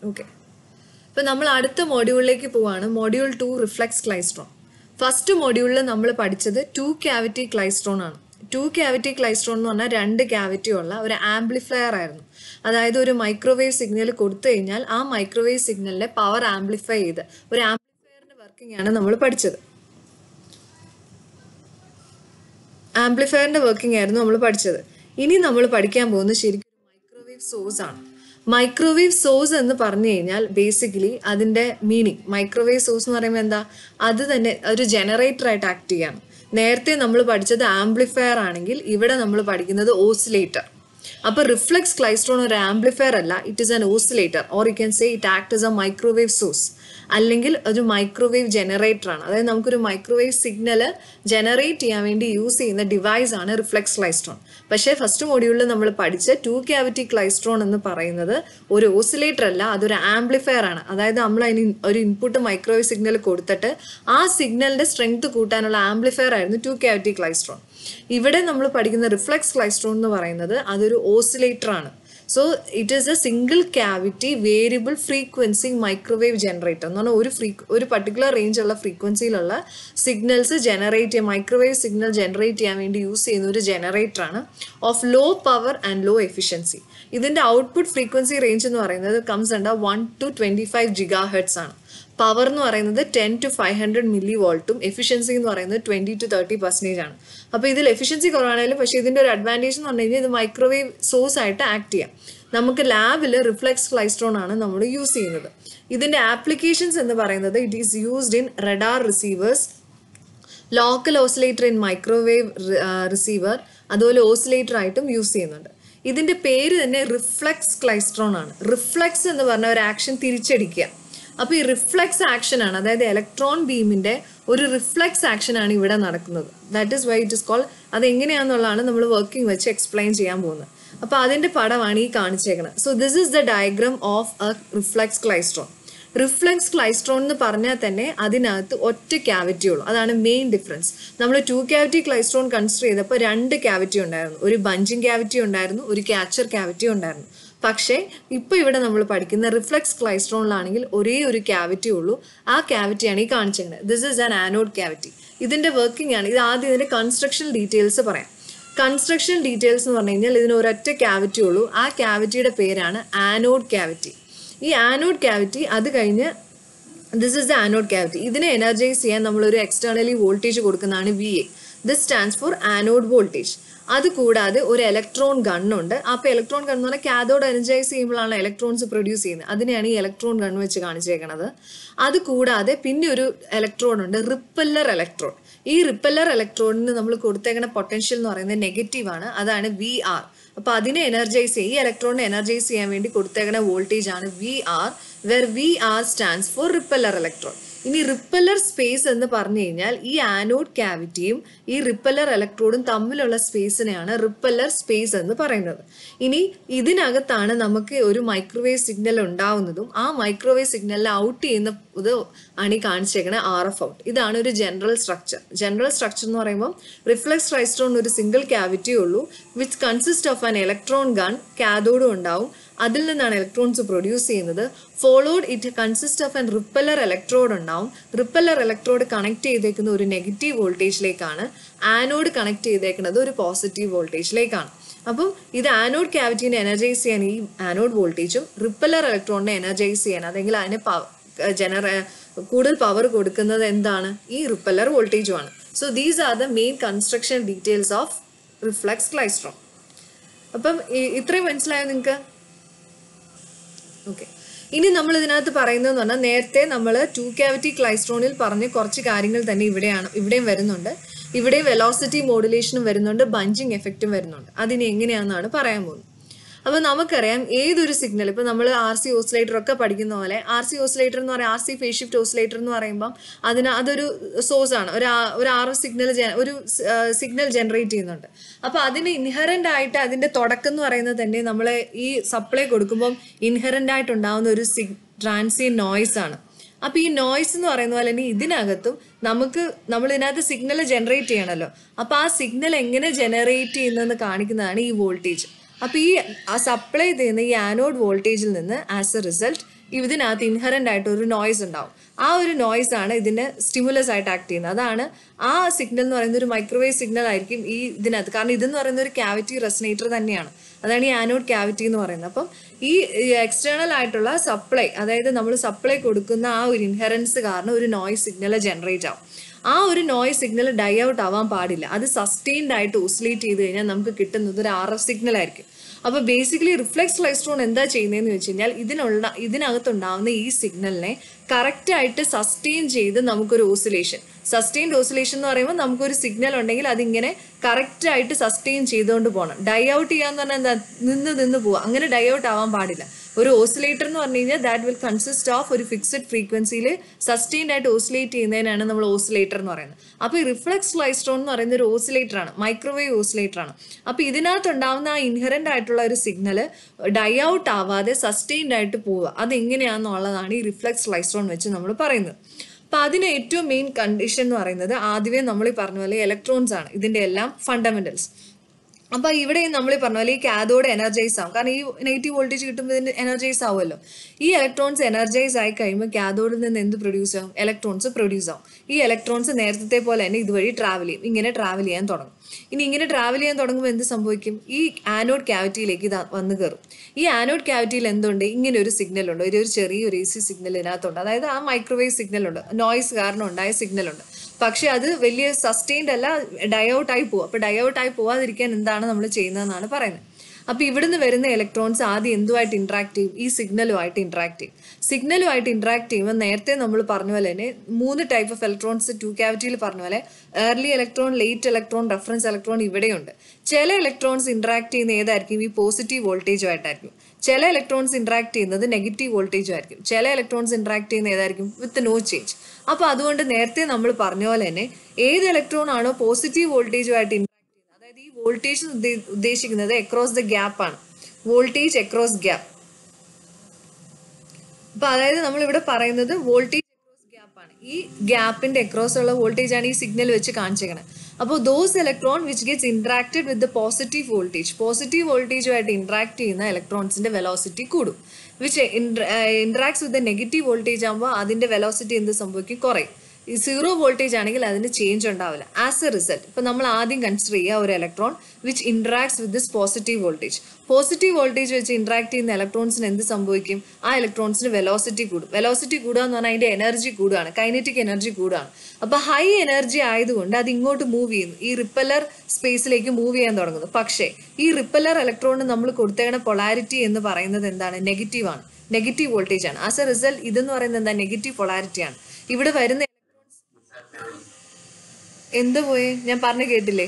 okay ഇപ്പം നമ്മൾ അടുത്ത മോഡ്യൂളിലേക്ക് പോവാണ് module two reflex klystron first മോഡ്യൂളിൽ നമ്മൾ പഠിച്ചത് ടു ക്യാവിറ്റി ക്ലൈസ്ട്രോൺ ആണ് ടു ക്യാവിറ്റി ക്ലൈസ്ട്രോൺ എന്ന് പറഞ്ഞാൽ രണ്ട് ക്യാവിറ്റി ഉള്ള ഒരു ആംപ്ലിഫയർ ആയിരുന്നു അതായത് ഒരു മൈക്രോവേവ് സിഗ്നൽ കൊടുത്തു കഴിഞ്ഞാൽ ആ മൈക്രോവേവ് സിഗ്നലിനെ പവർ ആംപ്ലിഫൈ ചെയ്ത് ഒരു ആംപ്ലിഫയറിന്റെ വർക്കിംഗ് ആണ് നമ്മൾ പഠിച്ചത് ആംപ്ലിഫയറിന്റെ വർക്കിംഗ് ആയിരുന്നു നമ്മൾ പഠിച്ചത് ഇനി നമ്മൾ പഠിക്കാൻ പോകുന്നത് ശരിക്കും മൈക്രോവേവ് സോഴ്സ് ആണ് മൈക്രോവേവ് സോഴ്സ് എന്ന് പറഞ്ഞു കഴിഞ്ഞാൽ ബേസിക്കലി അതിന്റെ മീനിങ് മൈക്രോവേവ് സോഴ്സ് എന്ന് പറയുമ്പോൾ എന്താ അത് തന്നെ ഒരു ജനറേറ്റർ ആയിട്ട് ആക്ട് ചെയ്യാണ് നേരത്തെ നമ്മൾ പഠിച്ചത് ആംപ്ലിഫയർ ആണെങ്കിൽ ഇവിടെ നമ്മൾ പഠിക്കുന്നത് ഓസിലേറ്റർ അപ്പൊ റിഫ്ലെക്സ് ക്ലൈസ്ട്രോൺ ഒരു ആംപ്ലിഫയർ അല്ല it is an oscillator or you can say it act as a microwave source അല്ലെങ്കിൽ ഒരു മൈക്രോവേവ് ജനറേറ്റർ ആണ് അതായത് നമുക്കൊരു മൈക്രോവേവ് സിഗ്നൽ ജനറേറ്റ് ചെയ്യാൻ വേണ്ടി യൂസ് ചെയ്യുന്ന ഡിവൈസ് ആണ് റിഫ്ലെക്സ് ക്ലൈസ്ട്രോൺ പക്ഷേ ഫസ്റ്റ് മോഡ്യൂളിൽ നമ്മൾ പഠിച്ച ടു ക്യാവിറ്റി ക്ലൈസ്ട്രോൺ എന്ന് പറയുന്നത് ഒരു ഓസിലേറ്റർ അല്ല അതൊരു ആംപ്ലിഫയർ ആണ് അതായത് നമ്മൾ അതിന് ഒരു ഇൻപുട്ട് മൈക്രോവേവ് സിഗ്നൽ കൊടുത്തിട്ട് ആ സിഗ്നലിന്റെ സ്ട്രെങ്ത് കൂട്ടാനുള്ള ആംപ്ലിഫയർ ആയിരുന്നു ടു ക്യാവിറ്റി ക്ലൈസ്ട്രോൺ ഇവിടെ നമ്മൾ പഠിക്കുന്ന റിഫ്ലെക്സ് ക്ലൈസ്ട്രോൺ എന്ന് പറയുന്നത് അതൊരു ഓസിലേറ്റർ ആണ് so it is a single cavity variable frequency microwave generator എന്ന് പറഞ്ഞാൽ ഒരു ഫ്രീ ഒരു പർട്ടിക്കുലർ റേഞ്ച് ഉള്ള ഫ്രീക്വൻസിയിലുള്ള സിഗ്നൽസ് ജനറേറ്റ് ചെയ്യാൻ മൈക്രോവേവ് സിഗ്നൽ ജനറേറ്റ് ചെയ്യാൻ വേണ്ടി യൂസ് ചെയ്യുന്ന ഒരു ജനറേറ്റർ ആണ് of low power and low efficiency ഇതിന്റെ ഔട്ട്പുട്ട് ഫ്രീക്വൻസി റേഞ്ച് എന്ന് പറയുന്നത് comes under one to twenty five gigahertz ആണ് പവർ എന്ന് പറയുന്നത് ten to five hundred milli വോൾട്ടും എഫിഷ്യൻസി എന്ന് പറയുന്നത് ട്വന്റി ടു തേർട്ടി പെർസെൻറ്റേജ് ആണ് അപ്പോൾ ഇതിൽ എഫിഷ്യൻസി കുറവാണെങ്കിലും പക്ഷേ ഇതിന്റെ ഒരു അഡ്വാൻറ്റേജ് എന്ന് പറഞ്ഞു കഴിഞ്ഞാൽ ഇത് മൈക്രോവേവ് സോഴ്സ് ആയിട്ട് ആക്ട് ചെയ്യാം നമുക്ക് ലാബിൽ റിഫ്ലെക്സ് ക്ലൈസ്ട്രോൺ ആണ് നമ്മൾ യൂസ് ചെയ്യുന്നത് ഇതിന്റെ ആപ്ലിക്കേഷൻസ് എന്ന് പറയുന്നത് it is used in radar receivers local oscillator in microwave receiver അതുപോലെ ഓസിലേറ്റർ ആയിട്ടും യൂസ് ചെയ്യുന്നുണ്ട് ഇതിന്റെ പേര് തന്നെ റിഫ്ലെക്സ് ക്ലൈസ്ട്രോൺ ആണ് റിഫ്ലെക്സ് എന്ന് പറഞ്ഞ ഒരു ആക്ഷൻ തിരിച്ചടിക്കുക അപ്പോൾ ഈ റിഫ്ലെക്സ് ആക്ഷൻ ആണ് അതായത് ഇലക്ട്രോൺ ബീമിന്റെ ഒരു റിഫ്ലെക്സ് ആക്ഷൻ ആണ് ഇവിടെ നടക്കുന്നത് that is why it is call അത് എങ്ങനെയാണെന്നുള്ളതാണ് നമ്മൾ വർക്കിംഗ് വെച്ച് എക്സ്പ്ലെയിൻ ചെയ്യാൻ പോകുന്നത് അപ്പോൾ അതിന്റെ പടമാണ് ഈ കാണിച്ചേക്കുന്നത് so this is the diagram of a reflex klystron reflex klystron എന്ന് പറഞ്ഞാൽ തന്നെ അതിനകത്ത് ഒറ്റ ക്യാവിറ്റി ഉള്ളൂ അതാണ് മെയിൻ ഡിഫറൻസ് നമ്മൾ ടു ക്യാവിറ്റി ക്ലൈസ്ട്രോൺ കൺസിഡർ ചെയ്തപ്പോൾ രണ്ട് ക്യാവിറ്റി ഉണ്ടായിരുന്നു ഒരു ബഞ്ചിങ് ക്യാവിറ്റി ഉണ്ടായിരുന്നു ഒരു ക്യാച്ചർ ക്യാവിറ്റി ഉണ്ടായിരുന്നു പക്ഷേ ഇപ്പോൾ ഇവിടെ നമ്മൾ പഠിക്കുന്ന റിഫ്ലെക്സ് ക്ലൈസ്ട്രോണിലാണെങ്കിൽ ഒരേ ഒരു ക്യാവിറ്റി ഉള്ളൂ ആ ക്യാവിറ്റിയാണ് ഈ കാണിച്ചിരിക്കുന്നത് this is an anode cavity ഇതിന്റെ വർക്കിംഗ് ആണ് ഇത് ആദ്യം ഇതിന്റെ കൺസ്ട്രക്ഷൻ ഡീറ്റെയിൽസ് പറയാം കൺസ്ട്രക്ഷൻ ഡീറ്റെയിൽസ് എന്ന് പറഞ്ഞു കഴിഞ്ഞാൽ ഇതിന് ഒരൊറ്റ ക്യാവിറ്റി ഉള്ളൂ ആ ക്യാവിറ്റിയുടെ പേരാണ് ആനോഡ് ക്യാവിറ്റി ഈ ആനോഡ് ക്യാവിറ്റി അത് കഴിഞ്ഞ് this is the anode cavity ഇതിനെ എനർജൈസ് ചെയ്യാൻ നമ്മൾ ഒരു എക്സ്റ്റേണലി വോൾട്ടേജ് കൊടുക്കുന്നതാണ് V A this stands for anode voltage അത് കൂടാതെ ഒരു ഇലക്ട്രോൺ ഗണ്ണുണ്ട് അപ്പോൾ ഇലക്ട്രോൺ ഗൺ എന്ന് പറഞ്ഞാൽ കാഥോഡ് എനർജൈസ് ചെയ്യുമ്പോഴാണ് ഇലക്ട്രോൺസ് പ്രൊഡ്യൂസ് ചെയ്യുന്നത് അതിനെയാണ് ഈ ഇലക്ട്രോൺ ഗൺ വെച്ച് കാണിച്ചേക്കുന്നത് അത് കൂടാതെ പിന്നെ ഒരു ഇലക്ട്രോൺ ഉണ്ട് റിപ്പല്ലർ ഇലക്ട്രോൺ ഈ റിപ്പല്ലർ ഇലക്ട്രോണിന് നമ്മൾ കൊടുത്തേക്കുന്ന പൊട്ടൻഷ്യൽ എന്ന് പറയുന്നത് നെഗറ്റീവ് ആണ് അതാണ് വി ആർ അപ്പൊ അതിനെ എനർജൈസ് ചെയ്യും ഈ ഇലക്ട്രോണിനെ എനർജൈസ് ചെയ്യാൻ വേണ്ടി കൊടുത്തേക്കുന്ന വോൾട്ടേജ് ആണ് V R where V R stands for repeller electron ഇനി റിപ്പല്ലർ സ്പേസ് എന്ന് പറഞ്ഞു കഴിഞ്ഞാൽ ഈ ആനോഡ് ക്യാവിറ്റിയും ഈ റിപ്പല്ലർ ഇലക്ട്രോഡും തമ്മിലുള്ള സ്പേസിനെയാണ് റിപ്പല്ലർ സ്പേസ് എന്ന് പറയുന്നത് ഇനി ഇതിനകത്താണ് നമുക്ക് ഒരു മൈക്രോവേവ് സിഗ്നൽ ഉണ്ടാവുന്നതും ആ മൈക്രോവേവ് സിഗ്നലിൽ ഔട്ട് ചെയ്യുന്ന ഇത് ആണ് ഈ കാണിച്ചേക്കുന്നത് ആർ എഫ് ഔട്ട് ഇതാണ് ഒരു ജനറൽ സ്ട്രക്ചർ ജനറൽ സ്ട്രക്ചർ എന്ന് പറയുമ്പോൾ റിഫ്ലെക്സ് ക്രൈസ്ട്രോൺ ഒരു സിംഗിൾ ക്യാവിറ്റി ഉള്ളൂ which consist of an electron gun കാഥോഡും ഉണ്ടാവും അതിൽ നിന്നാണ് ഇലക്ട്രോൺസ് പ്രൊഡ്യൂസ് ചെയ്യുന്നത് followed it consist of an repeller electrode ഉണ്ടാവും റിപ്പല്ലർ ഇലക്ട്രോഡ് കണക്ട് ചെയ്തേക്കുന്ന ഒരു നെഗറ്റീവ് വോൾട്ടേജിലേക്കാണ് ആനോഡ് കണക്ട് ചെയ്തേക്കുന്നത് ഒരു പോസിറ്റീവ് വോൾട്ടേജിലേക്കാണ് അപ്പം ഇത് ആനോഡ് ക്യാവിറ്റീനെ എനർജൈസ് ചെയ്യാൻ ഈ ആനോഡ് വോൾട്ടേജും റിപ്പല്ലർ ഇലക്ട്രോണിനെ എനർജൈസ് ചെയ്യാൻ അല്ലെങ്കിൽ അതിനെ ജനറ കൂടുതൽ പവർ കൊടുക്കുന്നത് എന്താണ് ഈ റിപ്പല്ലർ വോൾട്ടേജുമാണ് so these are the main construction details of reflex klystron അപ്പം ഇത്രയും മനസ്സിലായോ നിങ്ങൾക്ക് ഓക്കെ ഇനി നമ്മൾ ഇതിനകത്ത് പറയുന്നതെന്ന് പറഞ്ഞാൽ നേരത്തെ നമ്മൾ ടു ക്യാവിറ്റി ക്ലൈസ്ട്രോണിൽ പറഞ്ഞ കുറച്ച് കാര്യങ്ങൾ തന്നെ ഇവിടെയാണ് ഇവിടെയും വരുന്നുണ്ട് ഇവിടെ വെലോസിറ്റി മോഡുലേഷനും വരുന്നുണ്ട് ബഞ്ചിങ് എഫക്റ്റും വരുന്നുണ്ട് അതിന് എങ്ങനെയാണെന്നാണ് പറയാൻ പോകുന്നത് അപ്പോൾ നമുക്കറിയാം ഏതൊരു സിഗ്നൽ ഇപ്പോൾ നമ്മൾ ആർ സി ഓസിലേറ്റർ ഒക്കെ പഠിക്കുന്ന പോലെ ആർ സി ഓസിലേറ്റർ എന്ന് പറയാം R C phase shift oscillator എന്ന് പറയുമ്പം അതിന് അതൊരു സോഴ്സ് ആണ് ഒരു ഒരു ആർ സിഗ്നൽ ഒരു സിഗ്നൽ ജനറേറ്റ് ചെയ്യുന്നുണ്ട് അപ്പോൾ അതിന് ഇൻഹറൻ്റ് ആയിട്ട് അതിൻ്റെ തുടക്കം എന്ന് പറയുന്നത് തന്നെ നമ്മൾ ഈ സപ്ലൈ കൊടുക്കുമ്പം ഇൻഹറൻ്റ് ആയിട്ട് ഉണ്ടാകുന്ന ഒരു സിഗ് ട്രാൻസിയൻ നോയ്സ് ആണ് അപ്പൊ ഈ നോയ്സ് എന്ന് പറയുന്ന പോലെ തന്നെ ഇതിനകത്തും നമുക്ക് നമ്മൾ ഇതിനകത്ത് സിഗ്നൽ ജനറേറ്റ് ചെയ്യണമല്ലോ അപ്പൊ ആ സിഗ്നൽ എങ്ങനെ ജനറേറ്റ് ചെയ്യുന്നതെന്ന് കാണിക്കുന്നതാണ് ഈ വോൾട്ടേജ് അപ്പോൾ ഈ ആ സപ്ലൈ ചെയ്യുന്ന ഈ ആനോഡ് വോൾട്ടേജിൽ നിന്ന് ആസ് എ റിസൾട്ട് ഇതിനകത്ത് ഇൻഹറൻ്റ് ആയിട്ട് ഒരു നോയ്സ് ഉണ്ടാവും ആ ഒരു നോയ്സ് ആണ് ഇതിന് സ്റ്റിമുലസ് ആയിട്ട് ആക്ട് ചെയ്യുന്നത് അതാണ് ആ സിഗ്നൽ എന്ന് പറയുന്ന ഒരു മൈക്രോവേവ് സിഗ്നൽ ആയിരിക്കും ഈ ഇതിനകത്ത് കാരണം ഇതെന്ന് പറയുന്ന ഒരു ക്യാവിറ്റി റെസനേറ്റർ തന്നെയാണ് അതാണ് ഈ ആനോഡ് ക്യാവിറ്റി എന്ന് പറയുന്നത് അപ്പം ഈ എക്സ്റ്റേണൽ ആയിട്ടുള്ള സപ്ലൈ അതായത് നമ്മൾ സപ്ലൈ കൊടുക്കുന്ന ആ ഒരു ഇൻഹറൻസ് കാരണം ഒരു നോയ്സ് സിഗ്നൽ ജനറേറ്റ് ആവും ആ ഒരു നോയ്സ് സിഗ്നൽ ഡൈ ഔട്ട് ആവാൻ പാടില്ല അത് സസ്റ്റെയിൻഡ് ആയിട്ട് ഓസിലേറ്റ് ചെയ്ത് കഴിഞ്ഞാൽ നമുക്ക് കിട്ടുന്നത് ഒരു ആർ എഫ് സിഗ്നൽ ആയിരിക്കും അപ്പോൾ ബേസിക്കലി റിഫ്ലെക്സ് ക്ലൈസ്ട്രോൺ എന്താ ചെയ്യുന്നതെന്ന് വെച്ച് കഴിഞ്ഞാൽ ഇതിനുള്ള ഇതിനകത്തുണ്ടാവുന്ന ഈ സിഗ്നലിനെ കറക്റ്റായിട്ട് സസ്റ്റെയിൻ ചെയ്ത് നമുക്കൊരു ഓസിലേഷൻ സസ്റ്റെയിൻഡ് ഓസിലേഷൻ എന്ന് പറയുമ്പോൾ നമുക്കൊരു സിഗ്നൽ ഉണ്ടെങ്കിൽ അതിങ്ങനെ കറക്റ്റായിട്ട് സസ്റ്റെയിൻ ചെയ്തുകൊണ്ട് പോകണം ഡൈ ഔട്ട് ചെയ്യാന്ന് പറഞ്ഞാൽ എന്താ നിന്ന് നിന്ന് പോവുക അങ്ങനെ ഡൈ ഔട്ട് ആവാൻ പാടില്ല ഒരു ഓസിലേറ്റർ എന്ന് പറഞ്ഞു കഴിഞ്ഞാൽ ദാറ്റ് വിൽ കൺസിസ്റ്റ് ഓഫ് ഒരു ഫിക്സഡ് ഫ്രീക്വൻസിയിൽ സസ്റ്റെയിൻഡ് ആയിട്ട് ഓസിലേറ്റ് ചെയ്യുന്നതിനാണ് നമ്മൾ ഓസിലേറ്റർ എന്ന് പറയുന്നത് അപ്പോൾ ഈ റിഫ്ലക്സ് ക്ലൈസ്ട്രോൺ എന്ന് പറയുന്ന ഒരു ഓസിലേറ്റർ ആണ് മൈക്രോവേവ് ഓസിലേറ്റർ ആണ് അപ്പോൾ ഇതിനകത്ത് ഉണ്ടാവുന്ന ആ ഇൻഹറൻ്റ് ആയിട്ടുള്ള ഒരു സിഗ്നൽ ഡൈ ഔട്ട് ആവാതെ സസ്റ്റെയിൻഡ് ആയിട്ട് പോവുക അതെങ്ങനെയാണെന്നുള്ളതാണ് ഈ റിഫ്ലക്സ് ക്ലൈസ്ട്രോൺ വെച്ച് നമ്മൾ പറയുന്നത് അപ്പം അതിന് ഏറ്റവും മെയിൻ കണ്ടീഷൻ എന്ന് പറയുന്നത് ആദ്യമേ നമ്മൾ ഈ പറഞ്ഞ പോലെ ഇലക്ട്രോൺസ് ആണ് ഇതിൻ്റെ എല്ലാം ഫണ്ടമെന്റൽസ് അപ്പൊ ഇവിടെ നമ്മൾ പറഞ്ഞ പോലെ ഈ കാഥോഡ് എനർജൈസ് ആവും കാരണം ഈ നെഗറ്റീവ് വോൾട്ടേജ് കിട്ടുമ്പോൾ ഇതിന് എനർജൈസ് ആവുമല്ലോ ഈ ഇലക്ട്രോൺസ് എനർജൈസ് ആയി കഴിയുമ്പോൾ കാഥോഡിൽ നിന്ന് എന്ത് പ്രൊഡ്യൂസ് ആവും ഇലക്ട്രോൺസ് പ്രൊഡ്യൂസ് ആവും ഈ ഇലക്ട്രോൺസ് നേരത്തെ പോലെ തന്നെ ഇതുവഴി ട്രാവൽ ചെയ്യും ഇങ്ങനെ ട്രാവൽ ചെയ്യാൻ തുടങ്ങും ഇനി ഇങ്ങനെ ട്രാവൽ ചെയ്യാൻ തുടങ്ങുമ്പോൾ എന്ത് സംഭവിക്കും ഈ ആനോഡ് ക്യാവിറ്റിയിലേക്ക് ഇത് വന്ന് കയറും ഈ ആനോഡ് ക്യാവിറ്റിയിൽ എന്തുണ്ട് ഇങ്ങനെ ഒരു സിഗ്നൽ ഉണ്ട് ഒരു ഒരു ചെറിയൊരു എ സി സിഗ്നൽ ഇതിനകത്തുണ്ട് അതായത് ആ മൈക്രോവേവ് സിഗ്നൽ ഉണ്ട് നോയ്സ് കാരണം ഉണ്ടായ സിഗ്നൽ ഉണ്ട് പക്ഷെ അത് വലിയ സസ്റ്റെയിൻഡ് അല്ല ഡയൗട്ട് ആയി പോകും അപ്പോൾ ഡയൗട്ട് ആയി പോവാതിരിക്കാൻ എന്താണ് നമ്മൾ ചെയ്യുന്നതെന്നാണ് പറയുന്നത് അപ്പോൾ ഇവിടുന്ന് വരുന്ന ഇലക്ട്രോൺസ് ആദ്യം എന്തുമായിട്ട് ഇൻട്രാക്ട് ചെയ്യും ഈ സിഗ്നലുമായിട്ട് ഇൻട്രാക്ട് ചെയ്യും സിഗ്നലുമായിട്ട് ഇൻട്രാക്ട് ചെയ്യുമ്പോൾ നേരത്തെ നമ്മൾ പറഞ്ഞ പോലെ തന്നെ മൂന്ന് ടൈപ്പ് ഓഫ് ഇലക്ട്രോൺസ് ടു ക്യാവിറ്റിയിൽ പറഞ്ഞ പോലെ early electron late electron reference electron ഇവിടെയുണ്ട് ചില ഇലക്ട്രോൺസ് ഇൻട്രാക്ട് ചെയ്യുന്ന ഏതായിരിക്കും ഈ പോസിറ്റീവ് വോൾട്ടേജുമായിട്ടായിരിക്കും ചില ഇലക്ട്രോൺസ് ഇൻട്രാക്ട് ചെയ്യുന്നത് നെഗറ്റീവ് വോൾട്ടേജും ആയിരിക്കും ചില ഇലക്ട്രോൺസ് ഇൻട്രാക്ട് ചെയ്യുന്ന ഏതായിരിക്കും വിത്ത് നോ ചേഞ്ച് അപ്പോൾ അതുകൊണ്ട് നേരത്തെ നമ്മൾ പറഞ്ഞ പോലെ തന്നെ ഏത് ഇലക്ട്രോൺ ആണോ പോസിറ്റീവ് വോൾട്ടേജുമായിട്ട് ഇൻട്രാക്ട് ചെയ്യുന്നത് അതായത് ഈ വോൾട്ടേജ് ഉദ്ദേശിക്കുന്നത് അക്രോസ് ദ ഗ്യാപ്പ് ആണ് വോൾട്ടേജ് അക്രോസ് ഗ്യാപ്പ് അപ്പൊ അതായത് നമ്മൾ ഇവിടെ പറയുന്നത് വോൾട്ടേജ് അക്രോസ് ഗ്യാപ്പ് ആണ് ഈ ഗ്യാപ്പിന്റെ അക്രോസ് ഉള്ള വോൾട്ടേജ് ആണ് ഈ സിഗ്നൽ വെച്ച് കാണിച്ചേക്കണത് അപ്പോൾ those electron which gets interacted with the positive voltage positive വോൾട്ടേജുമായിട്ട് ഇൻട്രാക്ട് ചെയ്യുന്ന ഇലക്ട്രോൺസിന്റെ വെലോസിറ്റി കൂടും which interacts with negative voltage ആകുമ്പോൾ അതിന്റെ വെലോസിറ്റി എന്ത് സംഭവിക്കും കുറയും ഈ സീറോ വോൾട്ടേജ് ആണെങ്കിൽ അതിന് ചേഞ്ച് ഉണ്ടാവില്ല ആസ് എ റിസൾട്ട് ഇപ്പം നമ്മൾ ആദ്യം കൺസിഡർ ചെയ്യുക ഒരു electron which interacts with this positive voltage positive voltage വെച്ച് ഇൻട്രാക്ട് ചെയ്യുന്ന ഇലക്ട്രോൺസിന് എന്ത് സംഭവിക്കും ആ ഇലക്ട്രോൺസിന് വെലോസിറ്റി കൂടും വെലോസിറ്റി കൂടുക എന്ന് പറഞ്ഞാൽ അതിന്റെ എനർജി കൂടുകയാണ് കൈനറ്റിക് എനർജി കൂടുകയാണ് അപ്പോൾ ഹൈ എനർജി ആയതുകൊണ്ട് അത് ഇങ്ങോട്ട് മൂവ് ചെയ്യുന്നു ഈ റിപ്പല്ലർ സ്പേസിലേക്ക് മൂവ് ചെയ്യാൻ തുടങ്ങുന്നു പക്ഷേ ഈ റിപ്പല്ലർ ഇലക്ട്രോണിന് നമ്മൾ കൊടുത്തേക്കണ പൊളാരിറ്റി എന്ന് പറയുന്നത് എന്താണ് നെഗറ്റീവ് ആണ് നെഗറ്റീവ് വോൾട്ടേജ് ആണ് ആസ് എ റിസൾട്ട് ഇതെന്ന് പറയുന്നത് എന്താ നെഗറ്റീവ് പൊളാരിറ്റി ആണ് ഇവിടെ വരുന്ന എന്ത് പോയി ഞാൻ പറഞ്ഞു കേട്ടില്ലേ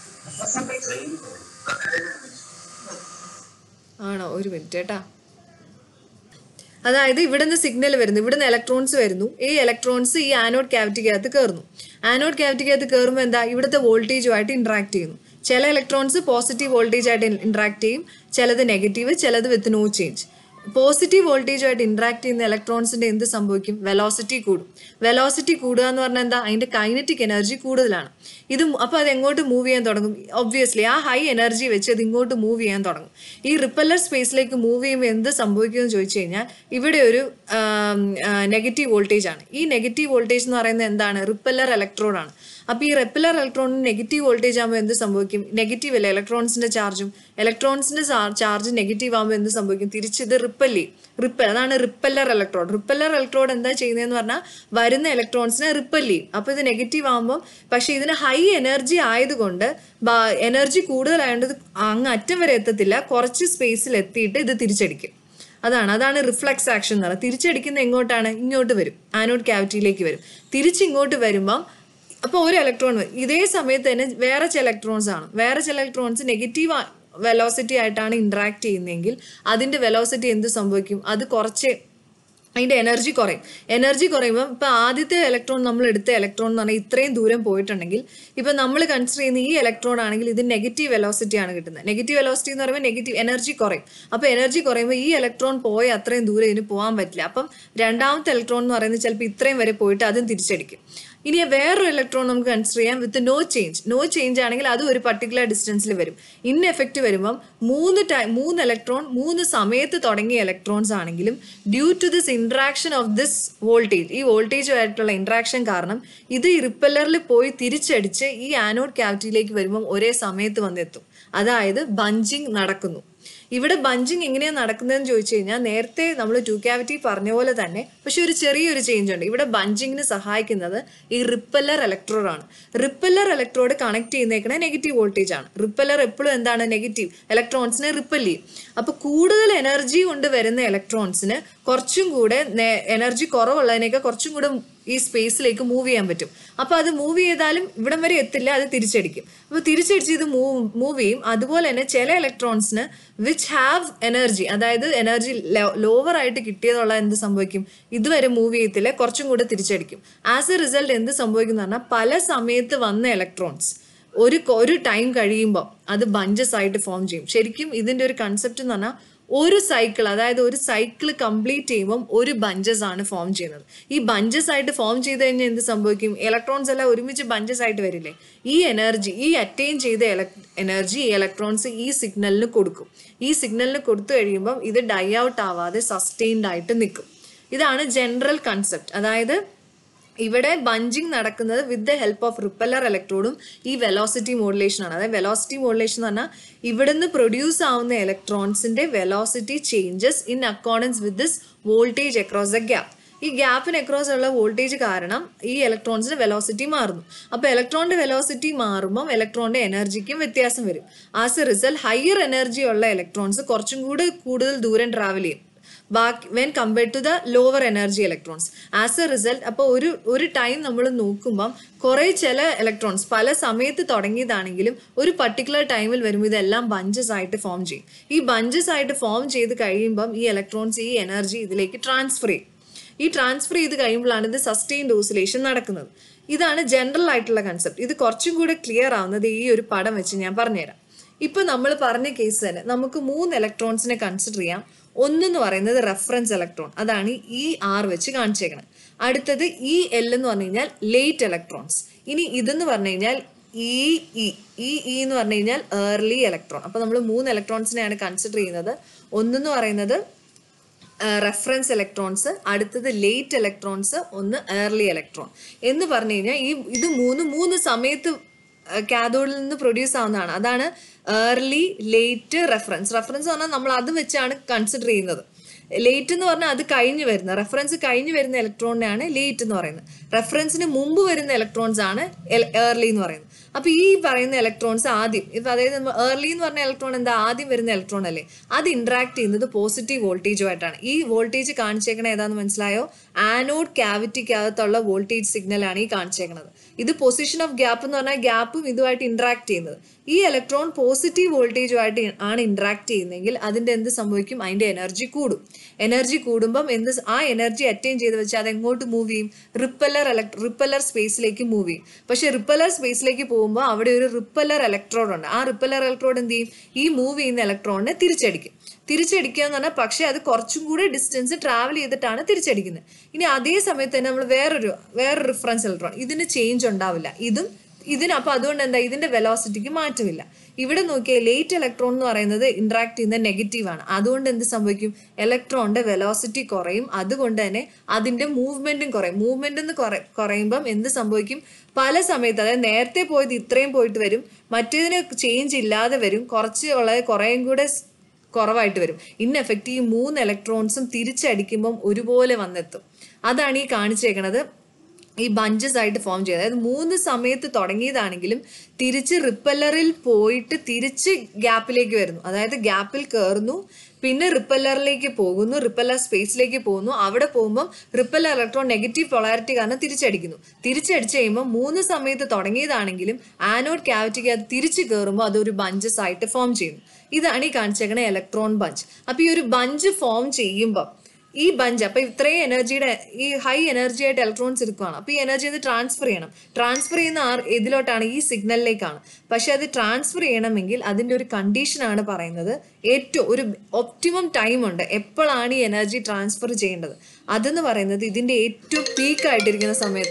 ആണോ ഒരു മിനിറ്റ് കേട്ടാ അതായത് ഇവിടുന്ന് സിഗ്നൽ വരുന്നു ഇവിടുന്ന് ഇലക്ട്രോൺസ് വരുന്നു ഈ ഇലക്ട്രോൺസ് ഈ ആനോഡ് ക്യാവിറ്റിക്കകത്ത് കയറുന്നു ആനോഡ് ക്യാവിറ്റിക്കകത്ത് കയറുമ്പോൾ എന്താ ഇവിടുത്തെ വോൾട്ടേജുമായിട്ട് ഇൻട്രാക്ട് ചെയ്യുന്നു ചില ഇലക്ട്രോൺസ് പോസിറ്റീവ് വോൾട്ടേജ് ആയിട്ട് ഇൻട്രാക്ട് ചെയ്യും ചിലത് നെഗറ്റീവ് ചിലത് വിത്ത് നോ ചേഞ്ച് പോസിറ്റീവ് വോൾട്ടേജുമായിട്ട് ഇൻട്രാക്ട് ചെയ്യുന്ന ഇലക്ട്രോൺസിന്റെ എന്ത് സംഭവിക്കും വെലോസിറ്റി കൂടും വെലോസിറ്റി കൂടുക എന്ന് പറഞ്ഞാൽ എന്താ അതിന്റെ കൈനറ്റിക് എനർജി കൂടുതലാണ് ഇത് അപ്പോൾ അത് എങ്ങോട്ട് മൂവ് ചെയ്യാൻ തുടങ്ങും ഒബ്വിയസ്ലി ആ ഹൈ എനർജി വെച്ച് അത് ഇങ്ങോട്ട് മൂവ് ചെയ്യാൻ തുടങ്ങും ഈ റിപ്പല്ലർ സ്പേസിലേക്ക് മൂവ് ചെയ്യുമ്പോൾ എന്ത് സംഭവിക്കുമെന്ന് ചോദിച്ചു കഴിഞ്ഞാൽ ഇവിടെ ഒരു നെഗറ്റീവ് വോൾട്ടേജ് ആണ് ഈ നെഗറ്റീവ് വോൾട്ടേജ് എന്ന് പറയുന്നത് എന്താണ് റിപ്പല്ലർ ഇലക്ട്രോൺ ആണ് അപ്പോൾ ഈ റെപ്പലർ ഇലക്ട്രോണിന് നെഗറ്റീവ് വോൾട്ടേജ് ആകുമ്പോൾ എന്ത് സംഭവിക്കും നെഗറ്റീവ് അല്ലേ ഇലക്ട്രോൺസിന്റെ ചാർജും ഇലക്ട്രോൺസിന്റെ ചാർജ് നെഗറ്റീവ് ആകുമ്പോൾ എന്ത് സംഭവിക്കും തിരിച്ചിത് റിപ്പൽ ചെയ്യും റിപ്പൽ അതാണ് റിപ്പല്ലർ ഇലക്ട്രോഡ് റിപ്പല്ലർ ഇലക്ട്രോഡ് എന്താ ചെയ്യുന്നതെന്ന് പറഞ്ഞാൽ വരുന്ന ഇലക്ട്രോൺസിനെ റിപ്പൽ ചെയ്യും അപ്പോൾ ഇത് നെഗറ്റീവ് ആകുമ്പോൾ പക്ഷേ ഇതിന് ഹൈ എനർജി ആയതുകൊണ്ട് എനർജി കൂടുതലായതുകൊണ്ട് ഇത് അങ്ങ് അറ്റം വരെ എത്തത്തില്ല കുറച്ച് സ്പേസിൽ എത്തിയിട്ട് ഇത് തിരിച്ചടിക്കും അതാണ് അതാണ് റിഫ്ലക്സ് ആക്ഷൻ എന്ന് പറയുന്നത് തിരിച്ചടിക്കുന്ന എങ്ങോട്ടാണ് ഇങ്ങോട്ട് വരും ആനോഡ് ക്യാവിറ്റിയിലേക്ക് വരും തിരിച്ചിങ്ങോട്ട് വരുമ്പം അപ്പോൾ ഒരു ഇലക്ട്രോൺ ഇതേ സമയത്ത് തന്നെ വേറെ ചില ഇലക്ട്രോൺസ് ആണ് വേറെ ചില ഇലക്ട്രോൺസ് നെഗറ്റീവ് വെലോസിറ്റി ആയിട്ടാണ് ഇൻട്രാക്ട് ചെയ്യുന്നതെങ്കിൽ അതിന്റെ വെലോസിറ്റി എന്ത് സംഭവിക്കും അത് കുറച്ച് അതിന്റെ എനർജി കുറയും എനർജി കുറയുമ്പോൾ ഇപ്പൊ ആദ്യത്തെ ഇലക്ട്രോൺ നമ്മൾ എടുത്ത ഇലക്ട്രോൺ എന്ന് പറഞ്ഞാൽ ഇത്രയും ദൂരം പോയിട്ടുണ്ടെങ്കിൽ ഇപ്പൊ നമ്മൾ കൺസിഡർ ചെയ്യുന്ന ഈ ഇലക്ട്രോൺ ആണെങ്കിൽ ഇത് നെഗറ്റീവ് വെലോസിറ്റി ആണ് കിട്ടുന്നത് നെഗറ്റീവ് വെലോസിറ്റി എന്ന് പറയുമ്പോൾ നെഗറ്റീവ് എനർജി കുറയും അപ്പൊ എനർജി കുറയുമ്പോൾ ഈ ഇലക്ട്രോൺ പോയ അത്രയും ദൂരം ഇതിന് പോകാൻ പറ്റില്ല അപ്പം രണ്ടാമത്തെ ഇലക്ട്രോൺ എന്ന് പറയുന്നത് ചിലപ്പോൾ ഇത്രയും വരെ പോയിട്ട് അതും തിരിച്ചടിക്കും ഇനി വേറൊരു ഇലക്ട്രോൺ നമുക്ക് കൺസിഡർ ചെയ്യാം with no change no change ആണെങ്കിൽ അത് ഒരു പർട്ടിക്കുലർ ഡിസ്റ്റൻസിൽ വരും ഇൻ എഫക്റ്റ് വരുമ്പം മൂന്ന് ടൈം മൂന്ന് ഇലക്ട്രോൺ മൂന്ന് സമയത്ത് തുടങ്ങിയ ഇലക്ട്രോൺസ് ആണെങ്കിലും due to this interaction of this voltage ഈ വോൾട്ടേജുമായിട്ടുള്ള ഇൻട്രാക്ഷൻ കാരണം ഇത് ഈ റിപ്പല്ലറിൽ പോയി തിരിച്ചടിച്ച് ഈ ആനോഡ് ക്യാവിറ്റിയിലേക്ക് വരുമ്പം ഒരേ സമയത്ത് വന്നെത്തും അതായത് ബഞ്ചിങ് നടക്കുന്നു ഇവിടെ ബഞ്ചിങ് എങ്ങനെയാണ് നടക്കുന്നതെന്ന് ചോദിച്ചു കഴിഞ്ഞാൽ നേരത്തെ നമ്മൾ ടു ക്യാവിറ്റി പറഞ്ഞ പോലെ തന്നെ പക്ഷെ ഒരു ചെറിയൊരു ചേഞ്ച് ഉണ്ട് ഇവിടെ ബഞ്ചിങ്ങിന് സഹായിക്കുന്നത് ഈ റിപ്പല്ലർ ഇലക്ട്രോഡ് ആണ് റിപ്പല്ലർ ഇലക്ട്രോഡ് കണക്ട് ചെയ്യുന്നേക്കണ നെഗറ്റീവ് വോൾട്ടേജ് ആണ് റിപ്പല്ലർ എപ്പോഴും എന്താണ് നെഗറ്റീവ് ഇലക്ട്രോൺസിനെ റിപ്പൽ ചെയ്യും അപ്പോൾ കൂടുതൽ എനർജി കൊണ്ട് വരുന്ന ഇലക്ട്രോൺസിന് കുറച്ചും കൂടെ എനർജി കുറവുള്ളതിനേക്കാൾ കുറച്ചും കൂടെ ഈ സ്പേസിലേക്ക് മൂവ് ചെയ്യാൻ പറ്റും അപ്പോൾ അത് മൂവ് ചെയ്താലും ഇവിടം വരെ എത്തില്ല അത് തിരിച്ചടിക്കും അപ്പോൾ തിരിച്ചടിച്ച് ഇത് മൂവ് മൂവ് ചെയ്യും അതുപോലെ തന്നെ ചില ഇലക്ട്രോൺസിന് വിച്ച് ഹാവ് എനർജി അതായത് എനർജി ലോവർ ആയിട്ട് കിട്ടിയതുള്ള എന്ത് സംഭവിക്കും ഇതുവരെ മൂവ് ചെയ്യത്തില്ല കുറച്ചും കൂടെ തിരിച്ചടിക്കും ആസ് എ റിസൾട്ട് എന്ത് സംഭവിക്കും എന്ന് പറഞ്ഞാൽ പല സമയത്ത് വന്ന ഇലക്ട്രോൺസ് ഒരു ഒരു ടൈം കഴിയുമ്പോൾ അത് ബഞ്ചസ് ആയിട്ട് ഫോം ചെയ്യും ശരിക്കും ഇതിൻ്റെ ഒരു കൺസെപ്റ്റ് എന്ന് പറഞ്ഞാൽ ഒരു സൈക്കിൾ അതായത് ഒരു സൈക്കിൾ കംപ്ലീറ്റ് ചെയ്യുമ്പം ഒരു ബഞ്ചസ് ആണ് ഫോം ചെയ്യുന്നത് ഈ ബഞ്ചസ് ആയിട്ട് ഫോം ചെയ്ത് കഴിഞ്ഞാൽ എന്ത് സംഭവിക്കും ഇലക്ട്രോൺസ് എല്ലാം ഒരുമിച്ച് ബഞ്ചസ് ആയിട്ട് വരില്ലേ ഈ എനർജി ഈ അറ്റൈൻ ചെയ്ത എനർജി ഈ ഇലക്ട്രോൺസ് ഈ സിഗ്നലിന് കൊടുക്കും ഈ സിഗ്നലിന് കൊടുത്തു കഴിയുമ്പം ഇത് ഡൈ ഔട്ട് ആവാതെ സസ്റ്റെയിൻഡ് ആയിട്ട് നിൽക്കും ഇതാണ് ജനറൽ കൺസെപ്റ്റ് അതായത് ഇവിടെ ബഞ്ചിങ് നടക്കുന്നത് with the help of repeller ഇലക്ട്രോഡും ഈ വെലോസിറ്റി മോഡുലേഷൻ ആണ് അതായത് വെലോസിറ്റി മോഡുലേഷൻ എന്ന് പറഞ്ഞാൽ ഇവിടുന്ന് പ്രൊഡ്യൂസ് ആവുന്ന ഇലക്ട്രോൺസിന്റെ velocity changes in accordance with this voltage across the gap ഈ ഗ്യാപ്പിന് അക്രോസ് ഉള്ള വോൾട്ടേജ് കാരണം ഈ ഇലക്ട്രോൺസിന്റെ വെലോസിറ്റി മാറുന്നു അപ്പോൾ ഇലക്ട്രോണിന്റെ വെലോസിറ്റി മാറുമ്പം ഇലക്ട്രോണിന്റെ എനർജിക്കും വ്യത്യാസം വരും as a result higher energy ഉള്ള ഇലക്ട്രോൺസ് കുറച്ചും കൂടി കൂടുതൽ ദൂരം ട്രാവൽ ചെയ്യും ബാക്കി when compared to the lower energy electrons as a result അപ്പോൾ ഒരു ഒരു ടൈം നമ്മൾ നോക്കുമ്പം കുറേ ചില ഇലക്ട്രോൺസ് പല സമയത്ത് തുടങ്ങിയതാണെങ്കിലും ഒരു പർട്ടിക്കുലർ ടൈമിൽ വരുമ്പോൾ ഇതെല്ലാം ബഞ്ചസ് ആയിട്ട് ഫോം ചെയ്യും ഈ ബഞ്ചസ് ആയിട്ട് ഫോം ചെയ്ത് കഴിയുമ്പം ഈ ഇലക്ട്രോൺസ് ഈ എനർജി ഇതിലേക്ക് ട്രാൻസ്ഫർ ചെയ്യും ഈ ട്രാൻസ്ഫർ ചെയ്ത് കഴിയുമ്പോഴാണ് ഇത് സസ്റ്റെയിൻഡ് ഓസിലേഷൻ നടക്കുന്നത് ഇതാണ് ജനറൽ ആയിട്ടുള്ള കൺസെപ്റ്റ് ഇത് കുറച്ചും കൂടെ ക്ലിയർ ആവുന്നത് ഈ ഒരു പടം വെച്ച് ഞാൻ പറഞ്ഞുതരാം ഇപ്പൊ നമ്മൾ പറഞ്ഞ കേസ് തന്നെ നമുക്ക് മൂന്ന് ഇലക്ട്രോൺസിനെ കൺസിഡർ ചെയ്യാം ഒന്നെന്ന് പറയുന്നത് റെഫറൻസ് ഇലക്ട്രോൺ അതാണ് ഈ ആർ വെച്ച് കാണിച്ചേക്കണത് അടുത്തത് ഇ എൽ എന്ന് പറഞ്ഞു കഴിഞ്ഞാൽ ലേറ്റ് ഇലക്ട്രോൺസ് ഇനി ഇതെന്ന് പറഞ്ഞു കഴിഞ്ഞാൽ ഇ ഇ ഈ ഇ എന്ന് പറഞ്ഞു കഴിഞ്ഞാൽ ഏർലി ഇലക്ട്രോൺ അപ്പൊ നമ്മൾ മൂന്ന് ഇലക്ട്രോൺസിനെയാണ് കൺസിഡർ ചെയ്യുന്നത് ഒന്നെന്ന് പറയുന്നത് റെഫറൻസ് ഇലക്ട്രോൺസ് അടുത്തത് ലേറ്റ് ഇലക്ട്രോൺസ് ഒന്ന് ഏർലി ഇലക്ട്രോൺ എന്ന് പറഞ്ഞു കഴിഞ്ഞാൽ ഈ ഇത് മൂന്ന് മൂന്ന് സമയത്ത് കാഥോഡിൽ നിന്ന് പ്രൊഡ്യൂസ് ആവുന്നതാണ് അതാണ് ഏർലി ലേറ്റ് റെഫറൻസ് റെഫറൻസ് പറഞ്ഞാൽ നമ്മൾ അത് വെച്ചാണ് കൺസിഡർ ചെയ്യുന്നത് ലേറ്റ് എന്ന് പറഞ്ഞാൽ അത് കഴിഞ്ഞ് വരുന്ന റെഫറൻസ് കഴിഞ്ഞ് വരുന്ന ഇലക്ട്രോണിനെയാണ് ലേറ്റ് എന്ന് പറയുന്നത് റെഫറൻസിന് മുമ്പ് വരുന്ന ഇലക്ട്രോൺസ് ആണ് ഏർലി എന്ന് പറയുന്നത് അപ്പൊ ഈ പറയുന്ന ഇലക്ട്രോൺസ് ആദ്യം ഇപ്പൊ അതായത് ഏർലി എന്ന് പറഞ്ഞ ഇലക്ട്രോൺ എന്താ ആദ്യം വരുന്ന ഇലക്ട്രോൺ അല്ലേ അത് ഇന്ററാക്ട് ചെയ്യുന്നത് പോസിറ്റീവ് വോൾട്ടേജുമായിട്ടാണ് ഈ വോൾട്ടേജ് കാണിച്ചേക്കണ ഏതാന്ന് മനസ്സിലായോ ആനോഡ് ക്യാവിറ്റിക്കകത്തുള്ള വോൾട്ടേജ് സിഗ്നൽ ആണ് ഈ കാണിച്ചേക്കണത് ഇത് പൊസിഷൻ ഓഫ് ഗ്യാപ്പ് എന്ന് പറഞ്ഞാൽ ഗ്യാപ്പും ഇതുമായിട്ട് ഇന്ററാക്ട് ചെയ്യുന്നത് ഈ ഇലക്ട്രോൺ പോസിറ്റീവ് വോൾട്ടേജുമായിട്ട് ആണ് ഇന്ററാക്ട് ചെയ്യുന്നതെങ്കിൽ അതിന്റെ എന്ത് സംഭവിക്കും അതിന്റെ എനർജി കൂടും എനർജി കൂടുമ്പം എന്ത് ആ എനർജി അറ്റൈൻ ചെയ്ത് വെച്ച് അത് എങ്ങോട്ട് മൂവ് ചെയ്യും റിപ്പല്ലർ റിപ്പല്ലർ സ്പേസിലേക്ക് മൂവ് ചെയ്യും പക്ഷെ റിപ്പല്ലർ സ്പേസിലേക്ക് പോകുമ്പോൾ അവിടെ ഒരു റിപ്പല്ലർ ഇലക്ട്രോഡ് ഉണ്ട് ആ റിപ്പല്ലർ ഇലക്ട്രോഡ് എന്ത് ചെയ്യും ഈ മൂവ് ചെയ്യുന്ന ഇലക്ട്രോണിനെ തിരിച്ചടിക്കും തിരിച്ചടിക്കുക എന്ന് പറഞ്ഞാൽ പക്ഷേ അത് കുറച്ചും കൂടി ഡിസ്റ്റൻസ് ട്രാവൽ ചെയ്തിട്ടാണ് തിരിച്ചടിക്കുന്നത് ഇനി അതേ സമയത്ത് തന്നെ നമ്മൾ വേറൊരു വേറൊരു റിഫറൻസ് ഇലക്ട്രോൺ ഇതിന് ചേഞ്ച് ഉണ്ടാവില്ല ഇതും ഇതിന് അപ്പോൾ അതുകൊണ്ട് എന്താ ഇതിന്റെ വെലോസിറ്റിക്ക് മാറ്റമില്ല ഇവിടെ നോക്കിയാൽ ലേറ്റ് ഇലക്ട്രോൺ എന്ന് പറയുന്നത് ഇന്ററാക്ട് ചെയ്യുന്ന നെഗറ്റീവ് ആണ് അതുകൊണ്ട് എന്ത് സംഭവിക്കും ഇലക്ട്രോണിന്റെ വെലോസിറ്റി കുറയും അതുകൊണ്ട് തന്നെ അതിന്റെ മൂവ്മെന്റും കുറയും മൂവ്മെന്റ് എന്ന് കുറയുമ്പം എന്ത് സംഭവിക്കും പല സമയത്ത് അതായത് നേരത്തെ പോയത് ഇത്രയും പോയിട്ട് വരും മറ്റേതിന് ചേഞ്ച് ഇല്ലാതെ വരും കുറച്ച് ഉള്ളത് കുറേയും കൂടെ കുറവായിട്ട് വരും ഇൻ എഫക്റ്റ് ഈ മൂന്ന് ഇലക്ട്രോൺസും തിരിച്ചടിക്കുമ്പം ഒരുപോലെ വന്നെത്തും അതാണ് ഈ കാണിച്ചേക്കണത് ഈ ബഞ്ചസ് ആയിട്ട് ഫോം ചെയ്തത് അതായത് മൂന്ന് സമയത്ത് തുടങ്ങിയതാണെങ്കിലും തിരിച്ച് റിപ്പല്ലറിൽ പോയിട്ട് തിരിച്ച് ഗ്യാപ്പിലേക്ക് വരുന്നു അതായത് ഗ്യാപ്പിൽ കയറുന്നു പിന്നെ റിപ്പല്ലറിലേക്ക് പോകുന്നു റിപ്പല്ലർ സ്പേസിലേക്ക് പോകുന്നു അവിടെ പോകുമ്പോൾ റിപ്പല്ലർ ഇലക്ട്രോൺ നെഗറ്റീവ് പൊളാരിറ്റി കാരണം തിരിച്ചടിക്കുന്നു തിരിച്ചടിച്ച് കഴിയുമ്പോൾ മൂന്ന് സമയത്ത് തുടങ്ങിയതാണെങ്കിലും ആനോഡ് ക്യാവിറ്റിക്ക് അത് തിരിച്ച് കയറുമ്പോൾ അതൊരു ബഞ്ചസ് ആയിട്ട് ഫോം ചെയ്യുന്നു ഇതാണ് ഈ കാണിച്ചേക്കണ ഇലക്ട്രോൺ ബഞ്ച് അപ്പോൾ ഈ ഒരു ബഞ്ച് ഫോം ചെയ്യുമ്പോൾ ഈ ബഞ്ച് അപ്പൊ ഇത്രയും എനർജിയുടെ ഈ ഹൈ എനർജി ആയിട്ട് ഇലക്ട്രോൺസ് എടുക്കുകയാണ് അപ്പൊ ഈ എനർജി അത് ട്രാൻസ്ഫർ ചെയ്യണം ട്രാൻസ്ഫർ ചെയ്യുന്ന ആർ ഇതിലോട്ടാണ് ഈ സിഗ്നലിലേക്കാണ് പക്ഷെ അത് ട്രാൻസ്ഫർ ചെയ്യണമെങ്കിൽ അതിന്റെ ഒരു കണ്ടീഷനാണ് പറയുന്നത് ഏറ്റവും ഒരു ഒപ്റ്റിമം ടൈം ഉണ്ട് എപ്പോഴാണ് ഈ എനർജി ട്രാൻസ്ഫർ ചെയ്യേണ്ടത് അതെന്ന് പറയുന്നത് ഇതിന്റെ ഏറ്റവും പീക്ക് ആയിട്ടിരിക്കുന്ന സമയത്താണ്